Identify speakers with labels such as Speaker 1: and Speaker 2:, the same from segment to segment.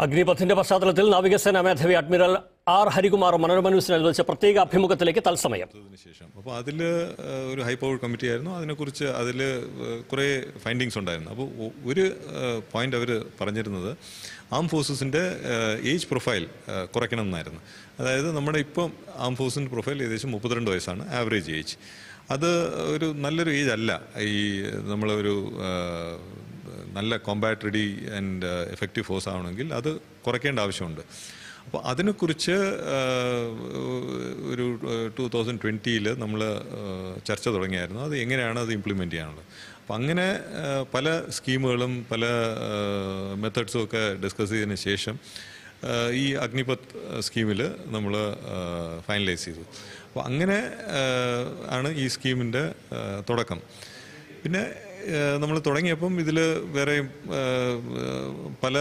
Speaker 1: അഗ്നിപഥിന്റെ പശ്ചാത്തലത്തിൽ നാവികസേന മേധാവി അഡ്മിറൽ ആർ ഹരികുമാർ മനോരമ ന്യൂസിന് അനുവദിച്ച പ്രത്യേക അഭിമുഖത്തിലേക്ക് തത്സമയം
Speaker 2: അതിന് ശേഷം അപ്പോൾ അതിൽ ഒരു ഹൈ പവർ കമ്മിറ്റി ആയിരുന്നു അതിനെക്കുറിച്ച് അതിൽ കുറേ ഫൈൻഡിങ്സ് ഉണ്ടായിരുന്നു അപ്പോൾ ഒ- ഒരു പോയിന്റ് അവർ പറഞ്ഞിരുന്നത് ആം ഫോഴ്സസിൻ്റെ ഏജ് പ്രൊഫൈൽ കുറയ്ക്കണം എന്നായിരുന്നു അതായത് നമ്മുടെ ഇപ്പം ആം ഫോഴ്സിൻ്റെ പ്രൊഫൈൽ ഏകദേശം മുപ്പത്തിരണ്ട് വയസ്സാണ് ആവറേജ് ഏജ് അത് ഒരു നല്ലൊരു ഏജ് അല്ല ഈ നമ്മളൊരു ആ, നല്ല combat ready and effective force ആവണമെങ്കിൽ അത് കുറയ്ക്കേണ്ട ആവശ്യമുണ്ട് അപ്പോൾ അതിനെക്കുറിച്ച് ആ, ഒരു ടൂ തൗസൻഡ് ട്വൻറ്റിയിൽ നമ്മൾ ചർച്ച തുടങ്ങിയായിരുന്നു അത് എങ്ങനെയാണ് അത് ഇംപ്ലിമെൻറ്റ് ചെയ്യാനുള്ളത് അപ്പം അങ്ങനെ ആ, പല സ്കീമുകളും പല മെത്തേഡ്സും ഒക്കെ ഡിസ്കസ് ചെയ്തതിന് ശേഷം ആ, ഈ അഗ്നിപത് സ്കീമിൽ നമ്മൾ ഫൈനലൈസ് ചെയ്തു അപ്പോൾ അങ്ങനെ ആ, ആണ് ഈ സ്കീമിൻ്റെ തുടക്കം പിന്നെ നമ്മൾ തുടങ്ങിയപ്പം ഇതിൽ വേറെ പല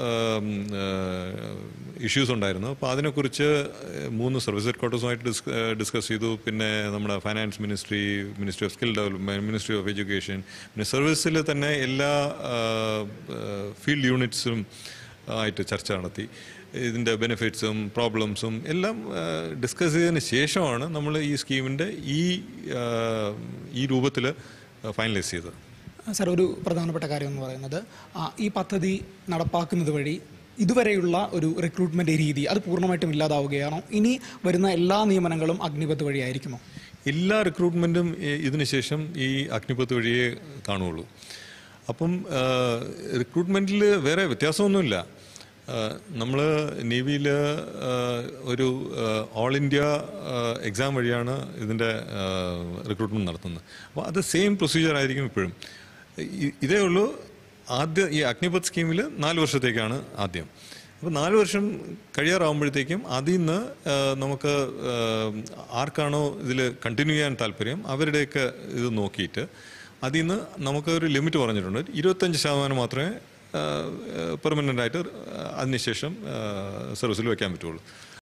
Speaker 2: ഇഷ്യൂസ് ഉണ്ടായിരുന്നു അപ്പോൾ അതിനെക്കുറിച്ച് മൂന്ന് സർവീസ് ഹെഡ് ക്വാർട്ടേഴ്സുമായിട്ട് ഡിസ്കസ് ചെയ്തു പിന്നെ നമ്മുടെ finance ministry ministry of skill development ministry of education പിന്നെ സർവീസിൽ തന്നെ എല്ലാ ഫീൽഡ് യൂണിറ്റ്സും ആയിട്ട് ചർച്ച നടത്തി ഇതിൻ്റെ ബെനിഫിറ്റ്സും പ്രോബ്ലംസും എല്ലാം ഡിസ്കസ് ചെയ്തതിന് ശേഷമാണ് നമ്മൾ ഈ സ്കീമിൻ്റെ ഈ ആ, ഈ രൂപത്തിൽ ഫൈനലൈസ് ചെയ്തത്
Speaker 3: സാർ ഒരു പ്രധാനപ്പെട്ട കാര്യം എന്ന് പറയുന്നത് ആ, ഈ പദ്ധതി നടപ്പാക്കുന്നത് വഴി ഇതുവരെയുള്ള ഒരു റിക്രൂട്ട്മെന്റ് രീതി അത് പൂർണ്ണമായിട്ടും ഇല്ലാതാവുകയാണോ ഇനി വരുന്ന എല്ലാ നിയമനങ്ങളും അഗ്നിപത്ത് വഴിയായിരിക്കുമോ
Speaker 2: എല്ലാ റിക്രൂട്ട്മെൻറ്റും ഇതിന് ശേഷം ഈ അഗ്നിപത്ത് വഴിയേ കാണുകയുള്ളൂ അപ്പം റിക്രൂട്ട്മെൻറ്റിൽ വേറെ വ്യത്യാസമൊന്നുമില്ല നമ്മൾ നേവിയിൽ ഒരു ഓൾ ഇന്ത്യ എക്സാം വഴിയാണ് ഇതിൻ്റെ റിക്രൂട്ട്മെൻറ്റ് നടത്തുന്നത് അപ്പോൾ അത് സെയിം പ്രൊസീജിയർ ആയിരിക്കും ഇപ്പോഴും ഇ- ഇതേ ഉള്ളൂ ആദ്യ ഈ അഗ്നിപത് സ്കീമിൽ നാല് വർഷത്തേക്കാണ് ആദ്യം അപ്പോൾ നാല് വർഷം കഴിയാറാവുമ്പോഴത്തേക്കും അതിൽ നിന്ന് ആ, നമുക്ക് ആ, ആർക്കാണോ ഇതിൽ കണ്ടിന്യൂ ചെയ്യാൻ താല്പര്യം അവരുടെയൊക്കെ ഇത് നോക്കിയിട്ട് അതിൽ നിന്ന് നമുക്ക് ഒരു ലിമിറ്റ് പറഞ്ഞിട്ടുണ്ട് ഇരുപത്തഞ്ച് ശതമാനം മാത്രമേ പെർമനൻ്റ് ആയിട്ട് അതിനുശേഷം സർവീസിൽ വെക്കാൻ പറ്റുള്ളൂ